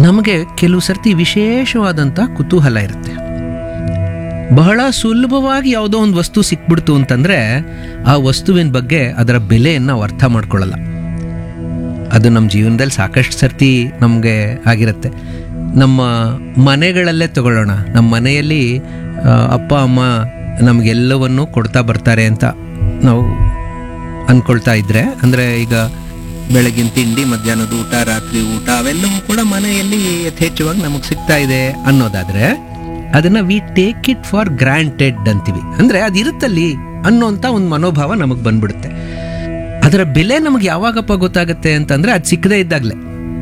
ನಮಗೆ ಕೆಲವು ಸರ್ತಿ ವಿಶೇಷವಾದಂಥ ಕುತೂಹಲ ಇರುತ್ತೆ ಬಹಳ ಸುಲಭವಾಗಿ ಯಾವುದೋ ಒಂದು ವಸ್ತು ಸಿಕ್ಬಿಡ್ತು ಅಂತಂದರೆ ಆ ವಸ್ತುವಿನ ಬಗ್ಗೆ ಅದರ ಬೆಲೆಯನ್ನು ನಾವು ಅರ್ಥ ಮಾಡ್ಕೊಳ್ಳಲ್ಲ ಅದು ನಮ್ಮ ಜೀವನದಲ್ಲಿ ಸಾಕಷ್ಟು ಸರ್ತಿ ನಮಗೆ ಆಗಿರುತ್ತೆ ನಮ್ಮ ಮನೆಗಳಲ್ಲೇ ತಗೊಳ್ಳೋಣ ನಮ್ಮ ಮನೆಯಲ್ಲಿ ಆ, ಅಪ್ಪ ಅಮ್ಮ ನಮಗೆಲ್ಲವನ್ನೂ ಕೊಡ್ತಾ ಬರ್ತಾರೆ ಅಂತ ನಾವು ಅಂದ್ಕೊಳ್ತಾ ಇದ್ರೆ ಅಂದರೆ ಈಗ ಬೆಳಗಿನ ತಿಂಡಿ ಮಧ್ಯಾಹ್ನದ ಊಟ ರಾತ್ರಿ ಊಟ ಅವೆಲ್ಲವೂ ಕೂಡ ಮನೆಯಲ್ಲಿ ಯಥೇಚ್ಛವಾಗಿ ನಮಗೆ ಸಿಗ್ತಾ ಇದೆ ಅನ್ನೋದಾದ್ರೆ ಅದನ್ನ we take it for granted ಅಂತೀವಿ ಅಂದರೆ ಅದಿರುತ್ತಲ್ಲಿ ಅನ್ನೋಂಥ ಒಂದು ಮನೋಭಾವ ನಮಗೆ ಬಂದ್ಬಿಡುತ್ತೆ ಅದರ ಬೆಲೆ ನಮಗೆ ಯಾವಾಗಪ್ಪ ಗೊತ್ತಾಗುತ್ತೆ ಅಂತಂದ್ರೆ ಅದು ಸಿಕ್ಕದೇ ಇದ್ದಾಗಲೇ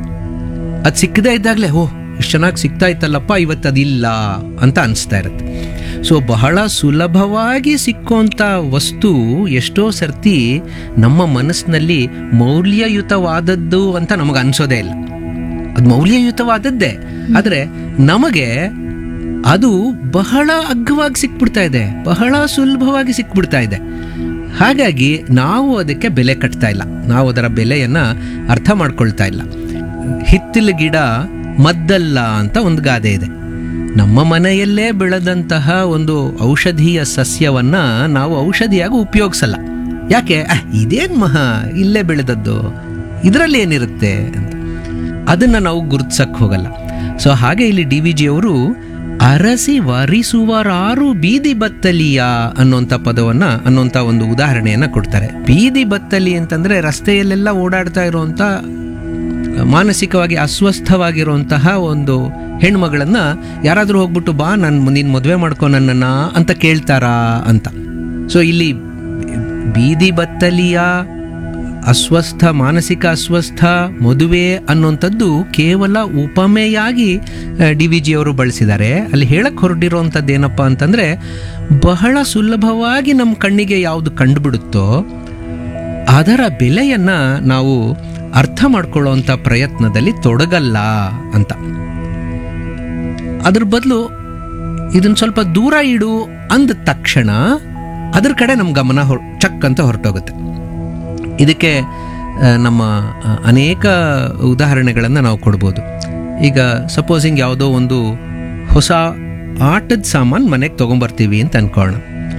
ಅದು ಸಿಕ್ಕದೇ ಇದ್ದಾಗಲೇ ಓ ಇಷ್ಟು ಚೆನ್ನಾಗಿ ಸಿಗ್ತಾ ಇತ್ತಲ್ಲಪ್ಪ ಇವತ್ತು ಅದಿಲ್ಲ ಅಂತ ಅನಿಸ್ತಾ ಇರುತ್ತೆ ಸೊ ಬಹಳ ಸುಲಭವಾಗಿ ಸಿಕ್ಕುವಂಥ ವಸ್ತು ಎಷ್ಟೋ ಸರ್ತಿ ನಮ್ಮ ಮನಸ್ಸಿನಲ್ಲಿ ಮೌಲ್ಯಯುತವಾದದ್ದು ಅಂತ ನಮಗೆ ಅನಿಸೋದೇ ಇಲ್ಲ ಅದು ಮೌಲ್ಯಯುತವಾದದ್ದೇ ಆದರೆ ನಮಗೆ ಅದು ಬಹಳ ಅಗ್ಗವಾಗಿ ಸಿಕ್ಬಿಡ್ತಾ ಇದೆ ಬಹಳ ಸುಲಭವಾಗಿ ಸಿಕ್ಬಿಡ್ತಾ ಇದೆ ಹಾಗಾಗಿ ನಾವು ಅದಕ್ಕೆ ಬೆಲೆ ಕಟ್ತಾ ಇಲ್ಲ ನಾವು ಅದರ ಬೆಲೆಯನ್ನ ಅರ್ಥ ಮಾಡ್ಕೊಳ್ತಾ ಇಲ್ಲ ಹಿತ್ತಲ ಗಿಡ ಮದ್ದಲ್ಲ ಅಂತ ಒಂದು ಗಾದೆ ಇದೆ ನಮ್ಮ ಮನೆಯಲ್ಲೇ ಬೆಳೆದಂತಹ ಒಂದು ಔಷಧೀಯ ಸಸ್ಯವನ್ನ ನಾವು ಔಷಧಿಯಾಗಿ ಉಪಯೋಗಿಸಲ್ಲ ಯಾಕೆ ಅಹ್, ಇದೇನ್ ಮಹಾ ಇಲ್ಲೇ ಬೆಳೆದದ್ದು ಇದರಲ್ಲಿ ಏನಿರುತ್ತೆ ಅಂತ ಅದನ್ನ ನಾವು ಗುರುತಿಸಕ್ ಹೋಗಲ್ಲ ಸೊ ಹಾಗೆ ಇಲ್ಲಿ ಡಿ ವಿ ಜಿ ಅವರು ಅರಸಿ ವರಿಸುವರಾರು ಬೀದಿ ಬತ್ತಲಿಯ ಅನ್ನೋಂಥ ಪದವನ್ನ ಅನ್ನೋಂಥ ಒಂದು ಉದಾಹರಣೆಯನ್ನ ಕೊಡ್ತಾರೆ ಬೀದಿ ಬತ್ತಲಿ ಅಂತಂದ್ರೆ ರಸ್ತೆಯಲ್ಲೆಲ್ಲ ಓಡಾಡ್ತಾ ಇರುವಂತ ಮಾನಸಿಕವಾಗಿ ಅಸ್ವಸ್ಥವಾಗಿರುವಂತಹ ಒಂದು ಹೆಣ್ಮಗಳನ್ನ ಯಾರಾದರೂ ಹೋಗ್ಬಿಟ್ಟು ಬಾ ನಾನು ನೀನು ಮದುವೆ ಮಾಡ್ಕೊ ನನ್ನನ್ನ ಅಂತ ಕೇಳ್ತಾರಾ ಅಂತ ಸೊ ಇಲ್ಲಿ ಬೀದಿ ಬತ್ತಲಿಯ ಅಸ್ವಸ್ಥ ಮಾನಸಿಕ ಅಸ್ವಸ್ಥ ಮದುವೆ ಅನ್ನುವಂಥದ್ದು ಕೇವಲ ಉಪಮೆಯಾಗಿ ಡಿ ವಿ ಜಿ ಅವರು ಬಳಸಿದ್ದಾರೆ ಅಲ್ಲಿ ಹೇಳಕ್ ಹೊರಟಿರುವಂಥದ್ದು ಏನಪ್ಪ ಅಂತಂದ್ರೆ ಬಹಳ ಸುಲಭವಾಗಿ ನಮ್ಮ ಕಣ್ಣಿಗೆ ಯಾವುದು ಕಂಡುಬಿಡುತ್ತೋ ಅದರ ಬೆಲೆಯನ್ನ ನಾವು ಅರ್ಥ ಮಾಡ್ಕೊಳ್ಳುವಂಥ ಪ್ರಯತ್ನದಲ್ಲಿ ತೊಡಗಲ್ಲ ಅಂತ ಅದ್ರ ಬದಲು ಇದನ್ನ ಸ್ವಲ್ಪ ದೂರ ಇಡು ಅಂದ ತಕ್ಷಣ ಅದ್ರ ಕಡೆ ನಮ್ಮ ಗಮನ ಹೊರ್ ಚಕ್ ಅಂತ ಹೊರಟೋಗುತ್ತೆ ಇದಕ್ಕೆ ಆ, ನಮ್ಮ ಆ, ಅನೇಕ ಉದಾಹರಣೆಗಳನ್ನು ನಾವು ಕೊಡ್ಬೋದು ಈಗ ಸಪೋಸಿಂಗ್ ಯಾವುದೋ ಒಂದು ಹೊಸ ಆಟದ ಸಾಮಾನು ಮನೆಗೆ ತೊಗೊಂಬರ್ತೀವಿ ಅಂತ ಅನ್ಕೊಳ್ಳೋಣ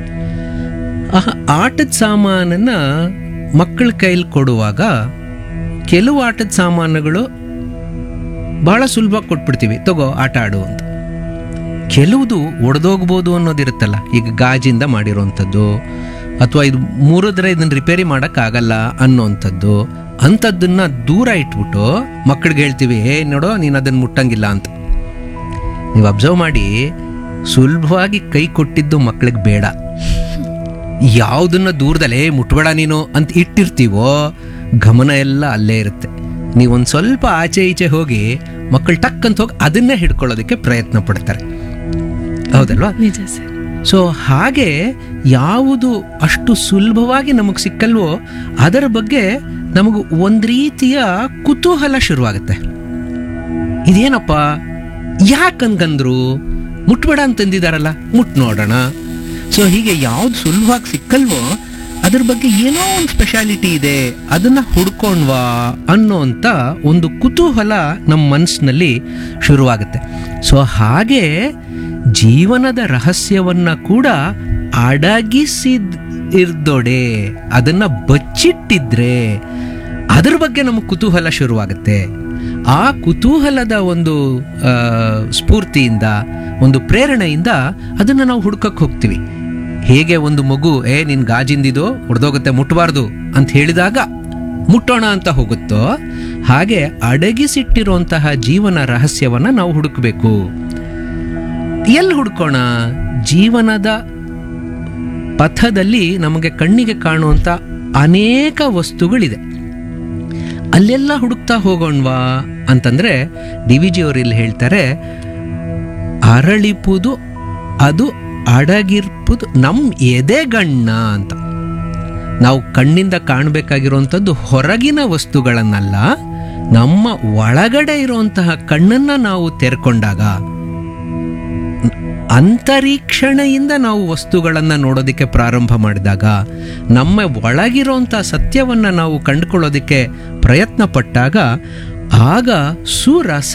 ಆ ಆಟದ ಸಾಮಾನನ್ನ ಮಕ್ಕಳ ಕೈಲಿ ಕೊಡುವಾಗ ಕೆಲವು ಆಟದ ಸಾಮಾನುಗಳು ಬಹಳ ಸುಲಭವಾಗಿ ಕೊಟ್ಬಿಡ್ತೀವಿ ತಗೋ ಆಟ ಆಡು ಅಂತ ಕೆಲವುದು ಒಡೆದೋಗ್ಬೋದು ಅನ್ನೋದಿರುತ್ತಲ್ಲ ಈಗ ಗಾಜಿಂದ ಮಾಡಿರೋವಂಥದ್ದು ಅಥವಾ ಇದು ಮೂರಿದ್ರೆ ಇದನ್ನ ರಿಪೇರಿ ಮಾಡೋಕ್ಕಾಗಲ್ಲ ಅನ್ನೋವಂಥದ್ದು ಅಂಥದ್ದನ್ನ ದೂರ ಇಟ್ಬಿಟ್ಟು ಮಕ್ಕಳಿಗೆ ಹೇಳ್ತೀವಿ ಹೇ ನೋಡೋ ನೀನು ಅದನ್ನು ಮುಟ್ಟಂಗಿಲ್ಲ ಅಂತ ನೀವು ಅಬ್ಸರ್ವ್ ಮಾಡಿ ಸುಲಭವಾಗಿ ಕೈ ಕೊಟ್ಟಿದ್ದು ಮಕ್ಕಳಿಗೆ ಬೇಡ ಯಾವುದನ್ನ ದೂರದಲ್ಲೇ ಮುಟ್ಬೇಡ ನೀನು ಅಂತ ಇಟ್ಟಿರ್ತೀವೋ ಗಮನ ಎಲ್ಲ ಅಲ್ಲೇ ಇರುತ್ತೆ ನೀವೊಂದು ಸ್ವಲ್ಪ ಆಚೆ ಈಚೆ ಹೋಗಿ ಮಕ್ಕಳು ಟಕ್ ಅಂತ ಹೋಗಿ ಅದನ್ನೇ ಹಿಡ್ಕೊಳ್ಳೋದಕ್ಕೆ ಪ್ರಯತ್ನ ಪಡ್ತಾರೆ ಹೌದಲ್ವಾ ನಿಜ ಸರ್ ಸೊ ಹಾಗೆ ಯಾವುದು ಅಷ್ಟು ಸುಲಭವಾಗಿ ನಮಗೆ ಸಿಕ್ಕಲ್ವೋ ಅದರ ಬಗ್ಗೆ ನಮಗೆ ಒಂದು ರೀತಿಯ ಕುತೂಹಲ ಶುರುವಾಗುತ್ತೆ ಇದೇನಪ್ಪ ಯಾಕಂಗಂದ್ರು ಮುಟ್ಬೇಡ ಅಂತಂದಿದಾರಲ್ಲ ಮುಟ್ ನೋಡೋಣ ಸೊ ಹೀಗೆ ಯಾವ್ದು ಸುಲಭವಾಗಿ ಸಿಕ್ಕಲ್ವೋ ಅದ್ರ ಬಗ್ಗೆ ಏನೋ ಒಂದು ಸ್ಪೆಷಾಲಿಟಿ ಇದೆ ಅದನ್ನ ಹುಡ್ಕೊಂಡ್ವಾ ಅನ್ನೋಂಥ ಒಂದು ಕುತೂಹಲ ನಮ್ಮ ಮನಸ್ಸಿನಲ್ಲಿ ಶುರುವಾಗುತ್ತೆ ಸೊ ಹಾಗೆ ಜೀವನದ ರಹಸ್ಯವನ್ನ ಕೂಡ ಅಡಗಿಸಿದ್ ಇರ್ದೊಡೆ ಅದನ್ನ ಬಚ್ಚಿಟ್ಟಿದ್ರೆ ಅದ್ರ ಬಗ್ಗೆ ನಮಗೆ ಕುತೂಹಲ ಶುರುವಾಗುತ್ತೆ ಆ ಕುತೂಹಲದ ಒಂದು ಆ, ಸ್ಫೂರ್ತಿಯಿಂದ ಒಂದು ಪ್ರೇರಣೆಯಿಂದ ಅದನ್ನ ನಾವು ಹುಡ್ಕಕ್ಕೆ ಹೋಗ್ತೀವಿ ಹೇಗೆ ಒಂದು ಮಗು ಏ ನಿನ್ ಗಾಜಿಂದಿದು ಹೊಡೆದೋಗುತ್ತೆ ಮುಟ್ಟಬಾರ್ದು ಅಂತ ಹೇಳಿದಾಗ ಮುಟ್ಟೋಣ ಅಂತ ಹೋಗುತ್ತೋ ಹಾಗೆ ಅಡಗಿಸಿಟ್ಟಿರುವಂತಹ ಜೀವನ ರಹಸ್ಯವನ್ನ ನಾವು ಹುಡುಕಬೇಕು ಎಲ್ಲಿ ಹುಡ್ಕೋಣ ಜೀವನದ ಪಥದಲ್ಲಿ ನಮಗೆ ಕಣ್ಣಿಗೆ ಕಾಣುವಂಥ ಅನೇಕ ವಸ್ತುಗಳಿದೆ ಅಲ್ಲೆಲ್ಲ ಹುಡುಕ್ತಾ ಹೋಗೋಣವಾ ಅಂತಂದ್ರೆ ಡಿ ವಿ ಜಿ ಅವರು ಇಲ್ಲಿ ಹೇಳ್ತಾರೆ ಅರಳಿಪುದು ಅದು ಅಡಗಿರ್ಪುದು ನಮ್ ಎದೆಗಣ್ಣ ಅಂತ ನಾವು ಕಣ್ಣಿಂದ ಕಾಣಬೇಕಾಗಿರುವಂಥದ್ದು ಹೊರಗಿನ ವಸ್ತುಗಳನ್ನಲ್ಲ ನಮ್ಮ ಒಳಗಡೆ ಇರುವಂತಹ ಕಣ್ಣನ್ನ ನಾವು ತೆರ್ಕೊಂಡಾಗ ಅಂತರೀಕ್ಷಣೆಯಿಂದ ನಾವು ವಸ್ತುಗಳನ್ನು ನೋಡೋದಕ್ಕೆ ಪ್ರಾರಂಭ ಮಾಡಿದಾಗ ನಮ್ಮ ಒಳಗಿರುವಂಥ ಸತ್ಯವನ್ನು ನಾವು ಕಂಡುಕೊಳ್ಳೋದಕ್ಕೆ ಪ್ರಯತ್ನ ಪಟ್ಟಾಗ ಆಗ ಸುರಸ